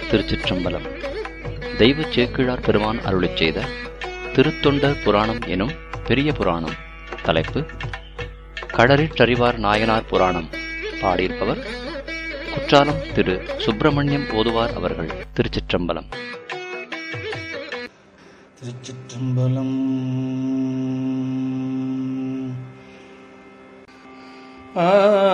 திருச்சிற்றம்பலம் தெய்வ சேக்கிழார் பெருமான் அருளிச் செய்த திருத்தொண்டர் புராணம் எனும் பெரிய புராணம் தலைப்பு கடரிற்றறிவார் நாயனார் புராணம் பாடியிருப்பவர் குற்றாலம் திரு சுப்பிரமணியம் ஓதுவார் அவர்கள் திருச்சிற்றம்பலம் திருச்சிற்றம்பலம் ஆ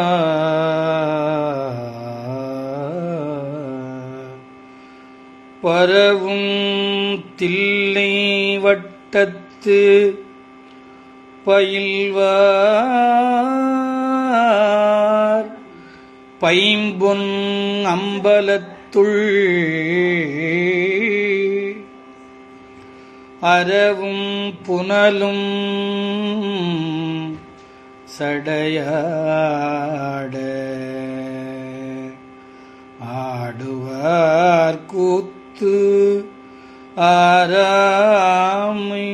பரவும் தில்லை வட்டத்து பயில்வார் பைம்பொன் அம்பலத்துள் அறவும் புனலும் சடையாட ஆடுவார் கூத்து ஆராமை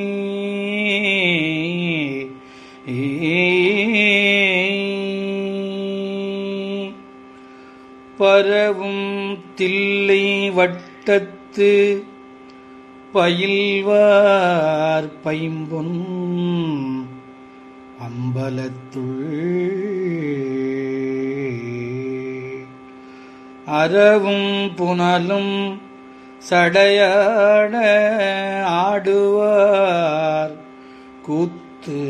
பரவும் தில்லை வட்டத்து பயில்வார் பைம்பொன் அம்பலத்துள் அறவும் புனலும் சடையாட ஆடுவார் கூத்து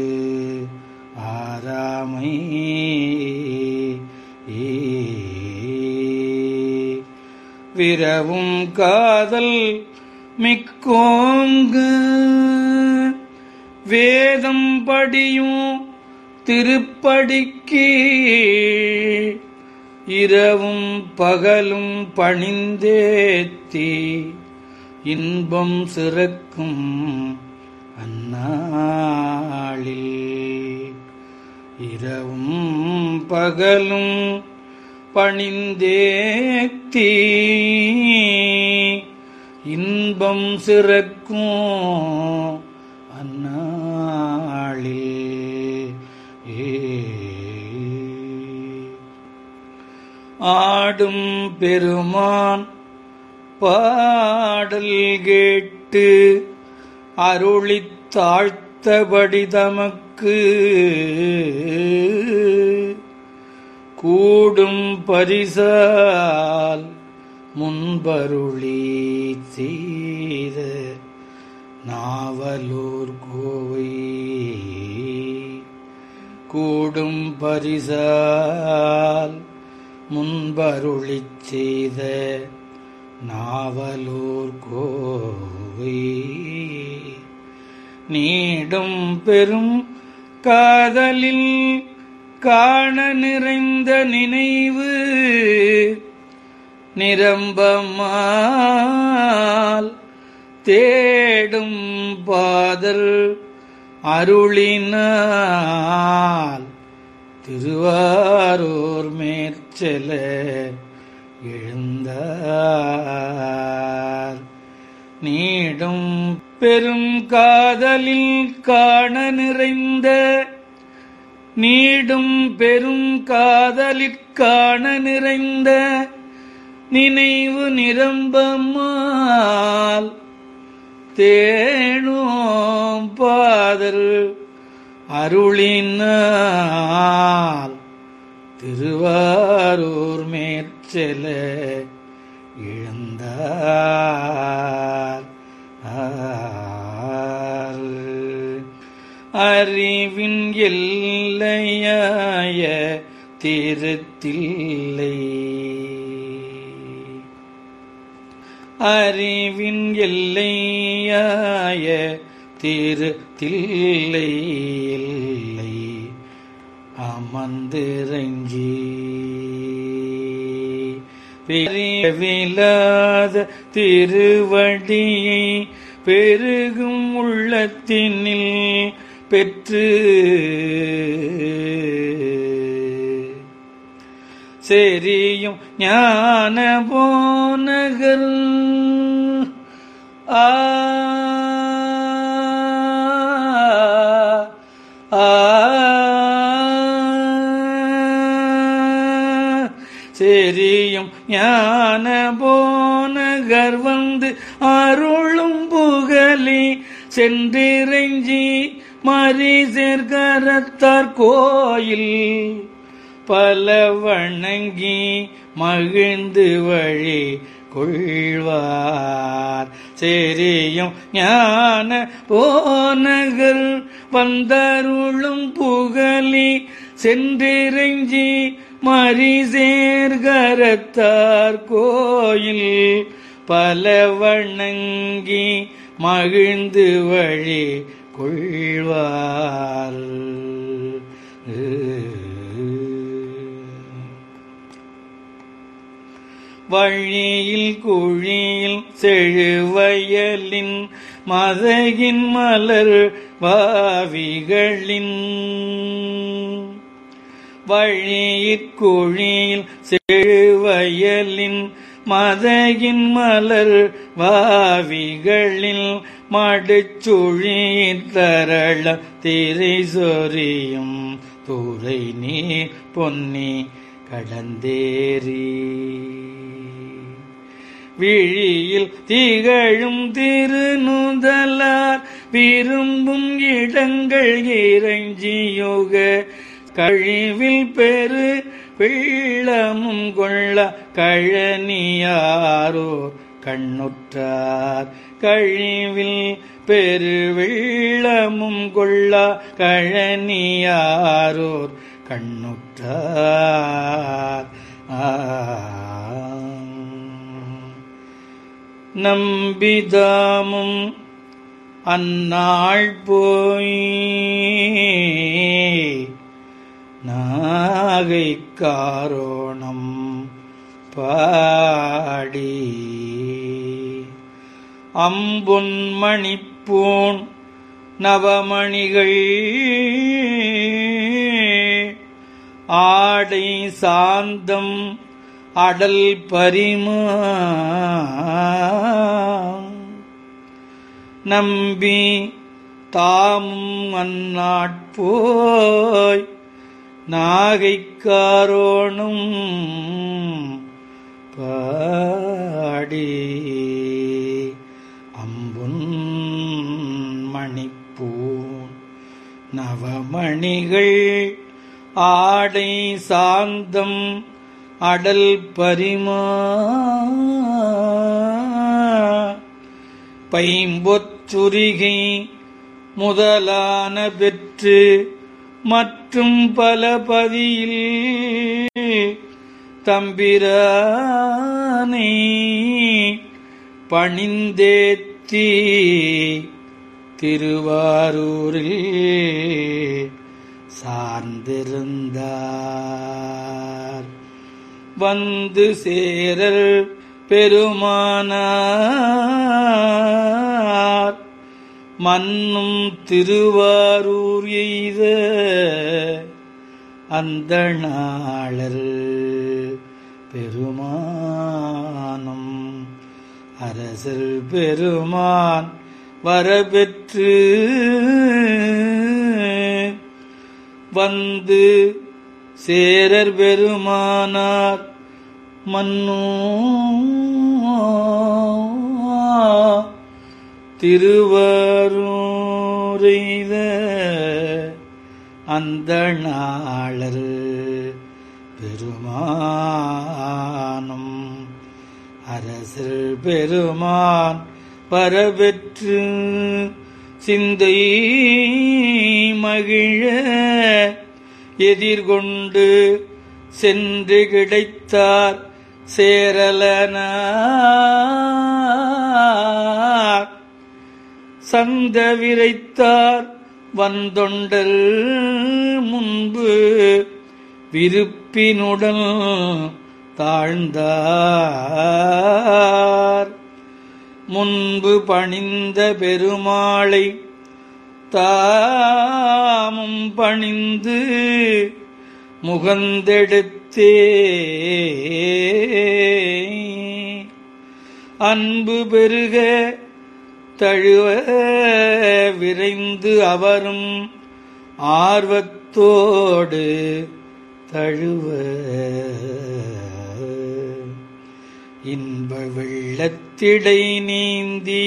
ஆராமை விரவும் காதல் மிக்கோங்கு வேதம் படியும் திருப்படிக்கு இரவும் பகலும் பணிந்தேத்தி இன்பம் சிறக்கும் அந்நாளில் இரவும் பகலும் பணிந்தேத்தி இன்பம் சிறக்கும் அந்நாளில் ஆடும் பெருமான் பாடல் கேட்டு அருளித் தாழ்த்தபடி தமக்கு கூடும் பரிசால் முன்பருளி செய்த நாவலூர் கோவை கூடும் பரிசால் முன்பருளிச் செய்த நாவலூர் கோவை நீடும் பெரும் காதலில் காண நிறைந்த நினைவு நிரம்பமால் தேடும் பாதல் அருளினால் திருவாரூர் மேற்செல எழுந்தார் நீடும் பெரும் காதலில் காண நிறைந்த நீடும் பெரும் காதலிற் காண நிறைந்த நினைவு நிரம்பமால் தேனோம் பாதல் அருளினால் திருவாரூர் மேற்செல எழுந்தார் அறிவின் எல்லையாய திருத்தில்லை அறிவின் எல்லையாய திருத்தில்லை எல்லை அமர்ந்திரஞ்சி விலாத திருவடியை பெருகும் உள்ளத்தினில் பெற்று செரியும் ஞான போனகர் ஆ ஆ செரியும் ஞான போ போனகர் வந்து அருளும் புகழி சென்றிறைஞ்சி மறி சேர்கரத்தார் கோயில் பல வணங்கி மகிழ்ந்து வழி கொள்வார் செரியும் ஞான போனகர் வந்தருளும் புகழி சென்றிறைஞ்சி மறி சேர்கரத்தார் கோயில் பல வணங்கி மகிழ்ந்து வழி கொள்வார் வழியில் குழியில் செழுவயலின் மதகின் மலர் வாவிகளின் வழியிற்குழியில் செழுவயலின் மதகின் மலர் வாவிகளில் மடுச்சுழியின் தரள திரை சொரியும் துறை நீர் பொன்னி கடந்தேறி விழியில் திகழும் திருநுதலார் விரும்பும் இடங்கள் இறைஞ்சியுக கழிவில் பெரு வெள்ளமும் கொள்ள கழனியாரோ கண்ணுற்றார் கழிவில் பெரு வெள்ளமும் கொள்ள கழனியாரோர் கண்ணுற்றார் நம்பிதாமும் அந்நாள் போய் நாகை காரோணம் பாடி அம்பொன் மணிப்பூன் நவமணிகள் ஆடை சாந்தம் அடல் பரிமா நம்பி தாமும் அந்நாட்போய் நாகைக்காரோணும் பாடி அம்புன் மணிப்பூன் நவமணிகள் ஆடை சாந்தம் அடல் பரிமா பைம்பொச்சுரிகை முதலான பெற்று மற்றும் பல பதியில் தம்பிரானை பணிந்தேத்தி திருவாரூரில் சார்ந்திருந்தார் வந்து சேரல் பெருமானார் மன்னும் திருவாரூர் எய்த அந்த நாளர் பெருமானும் அரசர் பெருமான் வரபெற்று வந்து சேரர் பெருமானார் மன்னோ திருவரூரைத அந்த நாளர் பெருமானும் அரசர் பெருமான் பரபெற்று சிந்தை மகிழ எதிர்கொண்டு சென்று கிடைத்தார் சேரலனார் சந்த விரைத்தார் வந்தொண்டல் முன்பு விருப்பினுடன் தாழ்ந்தார் முன்பு பணிந்த பெருமாளை தாமும் பணிந்து முகந்தெடுத்தே அன்பு பெருக தழுவ விரைந்து அவரும் ஆர்வத்தோடு தழுவ இன்ப வெள்ளத்திடை நீந்தி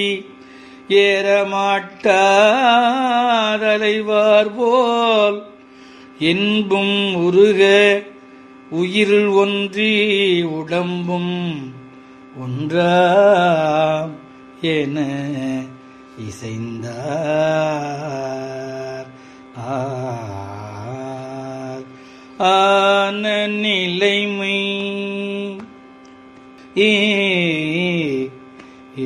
ஏறமாட்டாதலைவார் போல் என்பும் உருக உயிர் ஒன்றி உடம்பும் ஒன்றாம் என இசைந்தார் ஆர் ஆன நிலைமை ஏ ஏ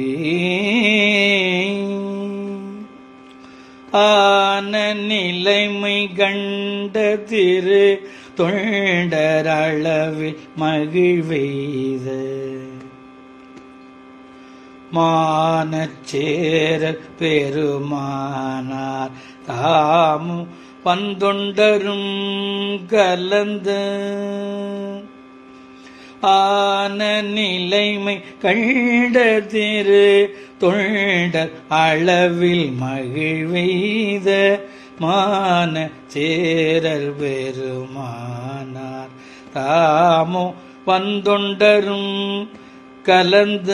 ஆன நிலைமை கண்ட திரு தொண்டரளவில் மகிழ்வெய்த மானச்சேர பெருமானார் தாமும் பந்தொண்டரும் கலந்த ஆன நிலைமை கண்ட திரு தொண்டர் அளவில் மகிழ்வெய்த மான சேரர் பெருமானார் தாமோ வந்தொண்டரும் கலந்த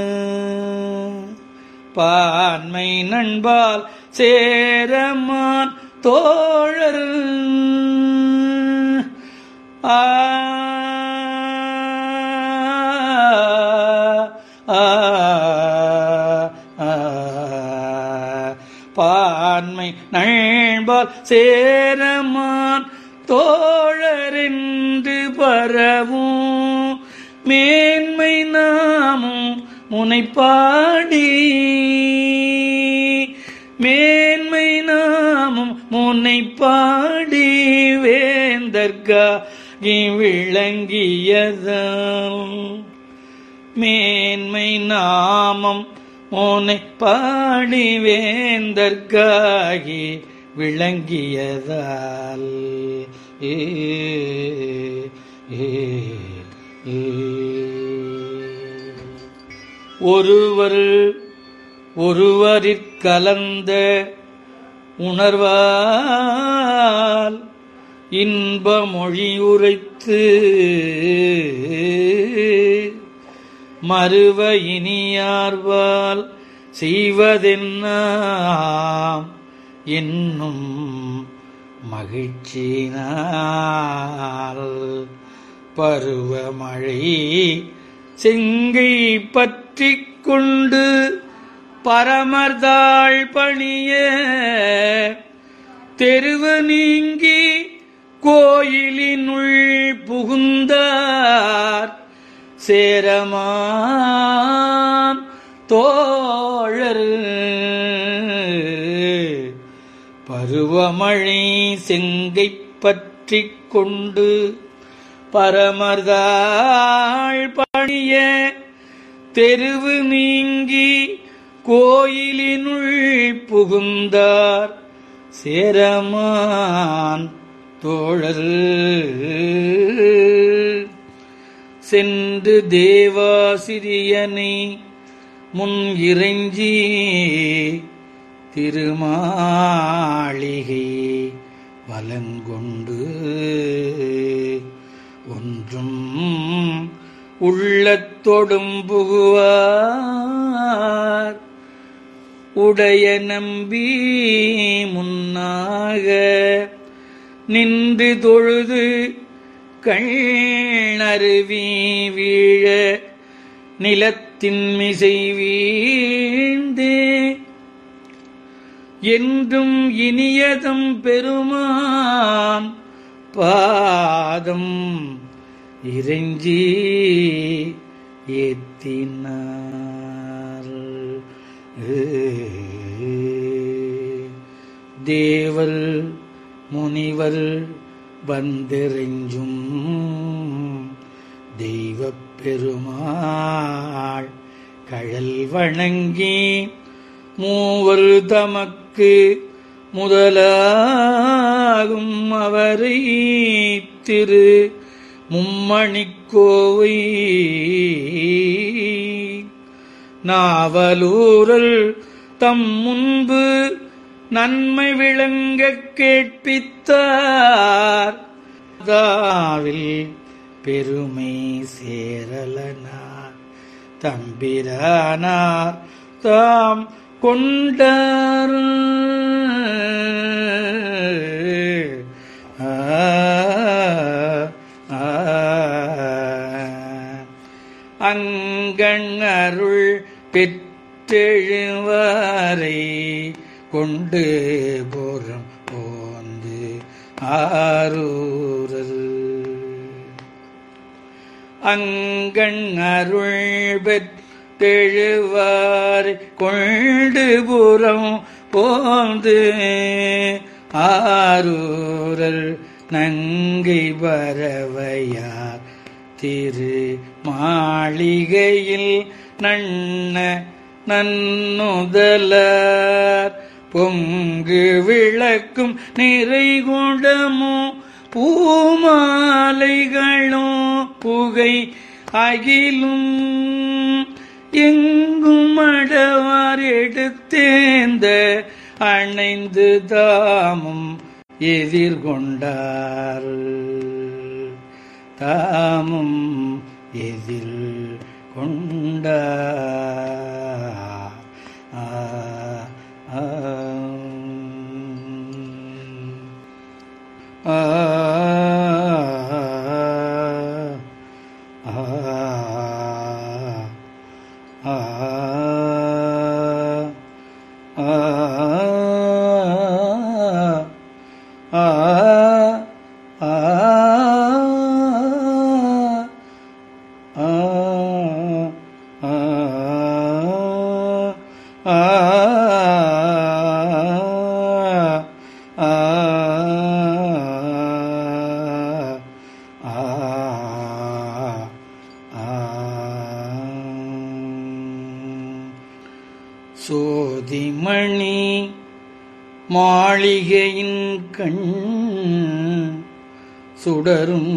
பான்மை நண்பால் சேரமான் தோழர் ஆ ஆ, ஆ, பான்மை நண்பால் சேரமான் தோழரென்று பரவும் மேன்மை நாமும் முனைப்பாடி மேன்மை நாமும் முனைப்பாடி வேந்தர்காகி விளங்கியதாம் மேன்மை நாமம் மோனை பாடி வேந்தர்காகி விளங்கியதால் ஏ ஏ, ஏ. ஒருவர் ஒருவரிற் கலந்த உணர்வால் இன்ப மொழி உரைத்து மறுவ இனியார்வால் செய்வதென்னாம் என்னும் மகிழ்ச்சினால் பருவமழை செங்கை பற்றிக் கொண்டு பரமர்தாள் பணிய தெருவு நீங்கி கோயிலினுள் புகுந்தார் சேரமான் தோழர் பருவமழை செங்கை பற்றிக் கொண்டு பரமர்தாள் பணிய தெருவு நீங்கி கோயிலினுள் புகுந்தார் சேரமான் தோழர் சென்று தேவாசிரியனை முன் இறைஞ்சி திருமாளிகை வலங்கொண்டு ஒன்றும் உள்ளத்தொடும் புகுவார் உடைய நம்பி முன்னாக நின்று தொழுது கண்ணருவி வீழ நிலத்தின் மிசை வீழ்ந்தே என்றும் இனியதம் பெருமான் பாதம் இறைஞ்சி ஏத்தினார் தேவர் முனிவர் வந்திறைஞ்சும் தெய்வப் பெருமாள் கழல் வணங்கி மூவர் தமக்கு முதலாகும் அவரை திரு மும்மணிக்கோவை நாவலூரல் தம் முன்பு நன்மை விளங்கக் கேட்பித்தார் தாவில் பெருமை சேரலனார் தம்பிரானார் தாம் கொண்டார் ஆ, ஆ. அங்கண் அருள் பெற்றெழுவாரை கொண்டு புறம் போந்து ஆரூரல் அங்கண் அருள் பெற்றெழுவாரை கொண்டு புறம் போந்து ஆரூரல் நங்கை பறவையார் திரு மாளிகையில் நன்ன நன்னுதலார் பொங்கு விளக்கும் நிறை குடமும் பூமாலைகளும் புகை அகிலும் எங்கும் அடவார் எடுத்தேந்த அணைந்து தாமும் எதிர்கொண்டார் தாமும் எதிர் கொண்டார் ஆ, ஆ. ஆ, ஆ, ஆ, ஆ, ஆ, ஆ, ஆ, ஆ, ஆ, சோதிமணி மாளிகையின் கண் சுடரும்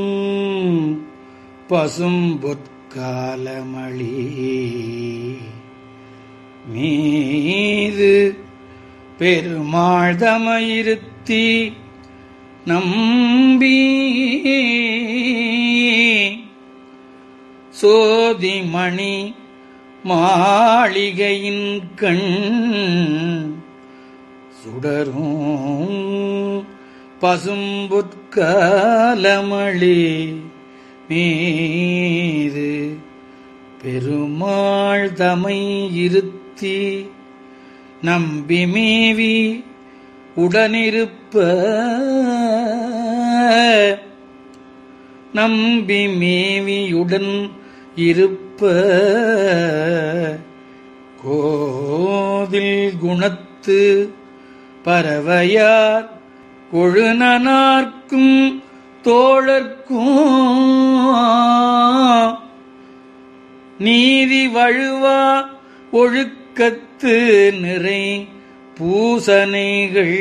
பசும் பொற்காலமளி மீது பெருமாள் தமயிருத்தி நம்பி சோதிமணி மாளிகையின் கண் சுடரும் பசும்புற்காலமளி மீது பெருமாள் தமை இருத்தி நம்பி மேவி உடனிருப்ப நம்பி மேவியுடன் இருப்ப கோதில் குணத்து பறவையார் கொழுநனார்க்கும் தோழர்க்கும் நீதி வழுவா ஒழுக்கத்து நிறை பூசனைகள்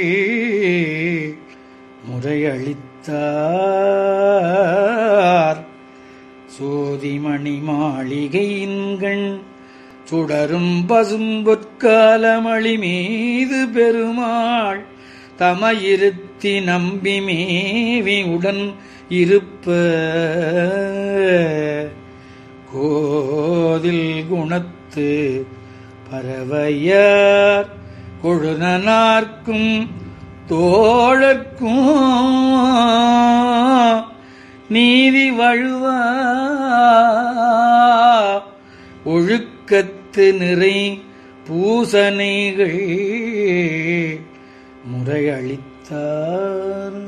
முறையளித்தார் சோதிமணி மாளிகையின்கண் சுடரும் பசும் பொற்காலமளி மீது பெருமாள் தமையிருத்தி நம்பி மேவி உடன் இருப்ப கோதில் குணத்து பறவையார் கொழுநனார்க்கும் தோழர்க்கும் நீதி வழுவா ஒழுக்கத்து நிறை பூசனைகள் முறையளித்தார்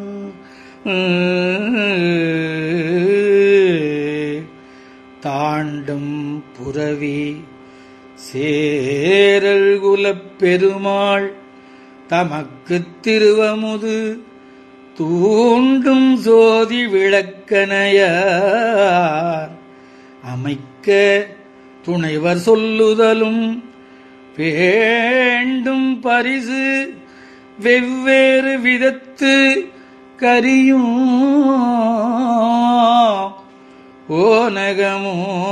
தாண்டும் புரவி சேரல் குலப் பெருமாள் தமக்குத் திருவமுது தூண்டும் சோதி விளக்கனையார் அமைக்க துணைவர் சொல்லுதலும் வேண்டும் பரிசு வெவ்வேறு விதத்து கரியும் ஓனகமோ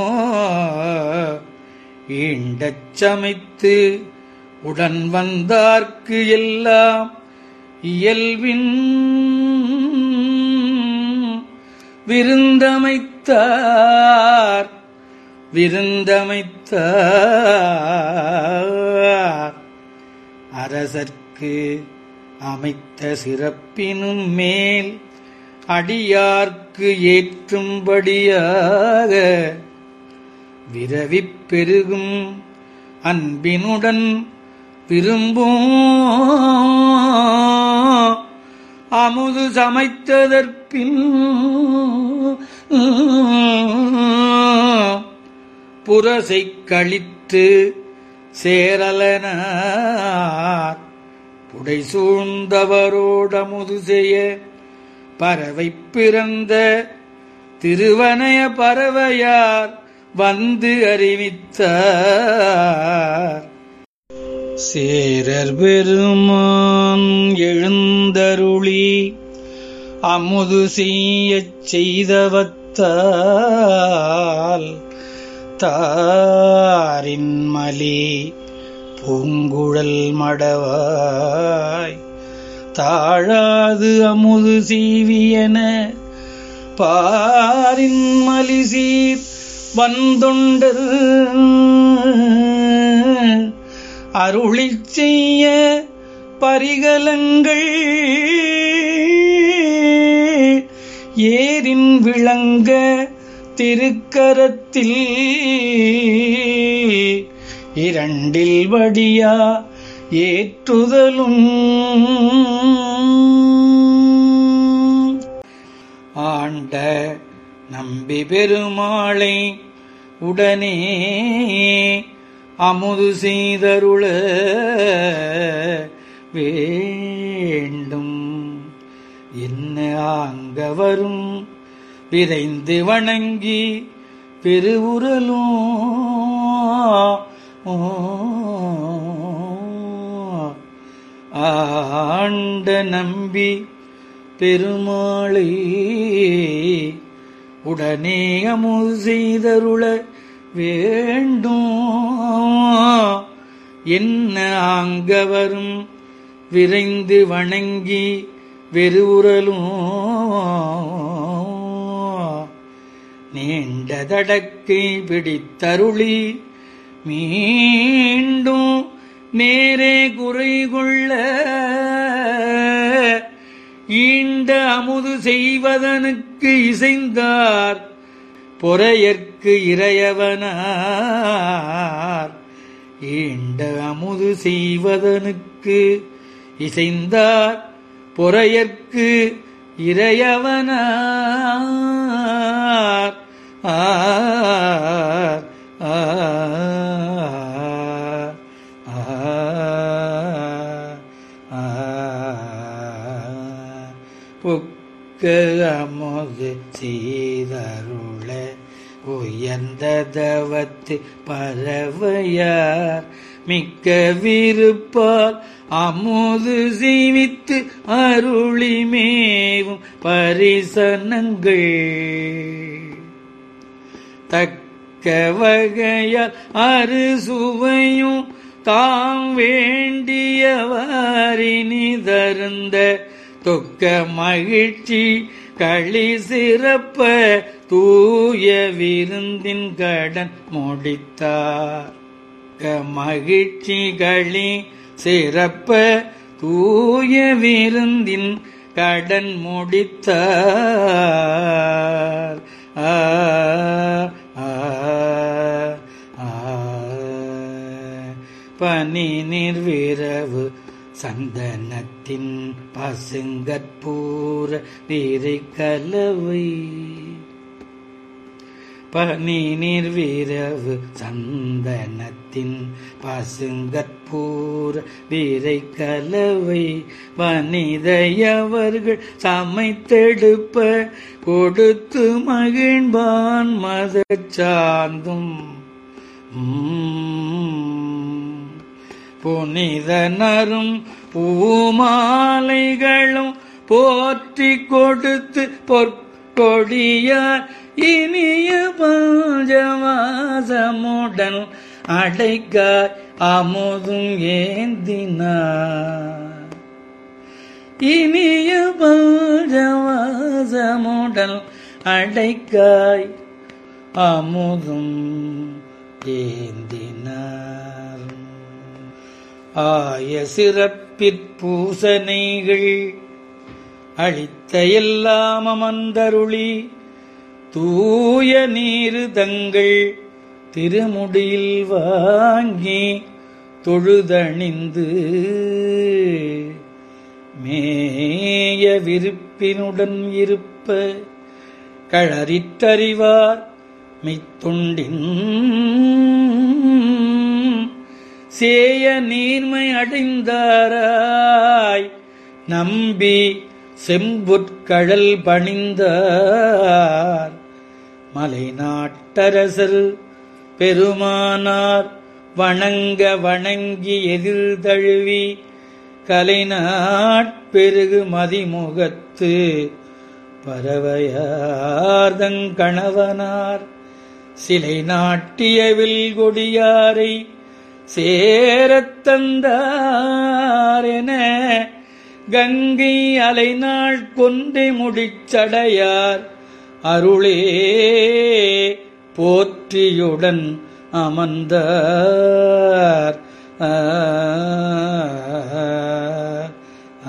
ஈண்டச் சமைத்து உடன் வந்தார்க்கு எல்லாம் இயல்பின் விருந்தமைத்தார் விருந்தமைத்தார் அரசர்க்கு அமைத்த சிறப்பினும் மேல் அடியார்க்கு ஏற்றும்படியாக விரவிப் பெருகும் அன்பினுடன் விரும்பும் அமுது சமைத்ததற்பின் புரசை கழித்து சேரலனார் புடை சூழ்ந்தவரோடமுது செய்ய பறவை பிறந்த திருவனய பறவையார் வந்து அறிவித்தார் சேரர் பெருமான் எழுந்தருளி அமுது செய்யச் செய்தவத்தால் தாரின் மலி பூங்குழல் மடவாய் தாழாது அமுது செய்வியன பாரின் மலிசீர் வந்தொண்டர் அருளிச் செய்ய பரிகலங்கள் ஏரின் விளங்க திருக்கரத்தில் இரண்டில் வடியா ஏற்றுதலும் ஆண்ட நம்பி பெருமாளை உடனே அமுது செய்தருள வேண்டும் என்ன அங்க வரும் விரைந்து வணங்கி பெருவுரலும் ஆண்ட நம்பி பெருமாளை உடனே அமுது செய்தருள வேண்டும் என்ன ஆங்கவரும் விரைந்து வணங்கி வெறுவுறலும் நீண்ட தடக்கை பிடித்தருளி மீண்டும் நேரே குறை கொள்ள ஈண்ட அமுது செய்வதனுக்கு இசைந்தார் பொறையற்கு இறையவனார் ஈண்ட அமுது செய்வதனுக்கு இசைந்தார் பொறையற்கு இறையவனார் ஆர் ஆர் ஆர் புக்க அமுது செய்தருள உயர்ந்த தவத்து பறவையார் மிக்க விருப்பால் அமுது செய்வித்து அருளி மேவும் பரிசனங்கள் தக்க வகையால் அறுசுவையும் தாம் வேண்டியவாரினி தருந்த தொக்க மகிழ்ச்சி களி சிறப்ப தூய விருந்தின் கடன் முடித்தார் க மகிழ்ச்சி களி சிறப்ப தூய விருந்தின் கடன் முடித்தார் ஆ ஆ ஆ பனி நிர்விரவு சந்தனத்தின் பசுங்கற்பூர நீரை கலவை பனி நிர்விரவு சந்தனத்தின் பசுங்கற்பூர வீரை கலவை வனிதையவர்கள் சமைத்தெடுப்ப கொடுத்து மகிழ்வான் மதச்சாந்தும் புனிதனரும் பூமாலைகளும் போற்றி கொடுத்து பொற்கொடியார் இனிய பாஞ்சவாசமுடன் அடைக்காய் அமுதும் ஏந்தினார் இனிய பாஞ்சவாசமுடன் அடைக்காய் அமுதும் ஏந்தினார் ஆய சிறப்பிற்பூசனைகள் அளித்த எல்லாம் அமர்ந்தருளி தூய நீரு தங்கள் திருமுடியில் வாங்கி தொழுதணிந்து மேய விருப்பினுடன் இருப்ப களறிற்றறிவார் மெய்த்தொண்டின் சேய நீர்மை அடைந்தாராய் நம்பி செம்புற்கழல் பணிந்தார் மலைநாட்டரசர் பெருமானார் வணங்க வணங்கி எதிர்தழுவி கலைநாட்பெருகு மதிமுகத்து பறவையார்தங் கணவனார் சிலை நாட்டியவில் கொடியாரை சேரத் தந்தாரென கங்கை அலைநாள் கொண்டை முடிச்சடையார் அருளே போற்றியுடன் அமர்ந்தார் ஆ, ஆ,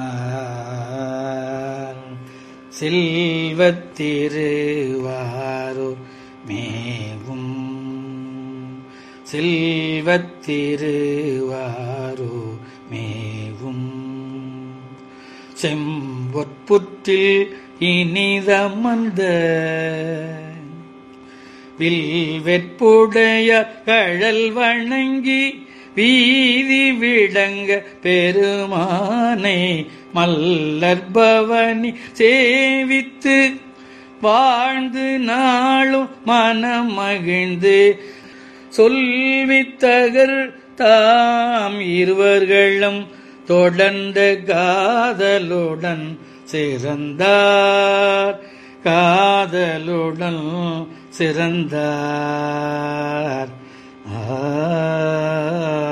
செல்வத்திருவாரோ மேவும் செல்வத்திருவாரோ மேவும் செம்பொற்புற்றில் இனிதமர்ந்த வில்வெற்புடைய கழல் வணங்கி வீதி விளங்க பெருமானை மல்லற்பவனி சேவித்து வாழ்ந்து நாளும் மனம் மகிழ்ந்து சொல்வித்தகர் தாம் இருவர்களும் தொடர்ந்த காதலுடன் சிறந்தார் காதலுடன் சிறந்தார் ஆ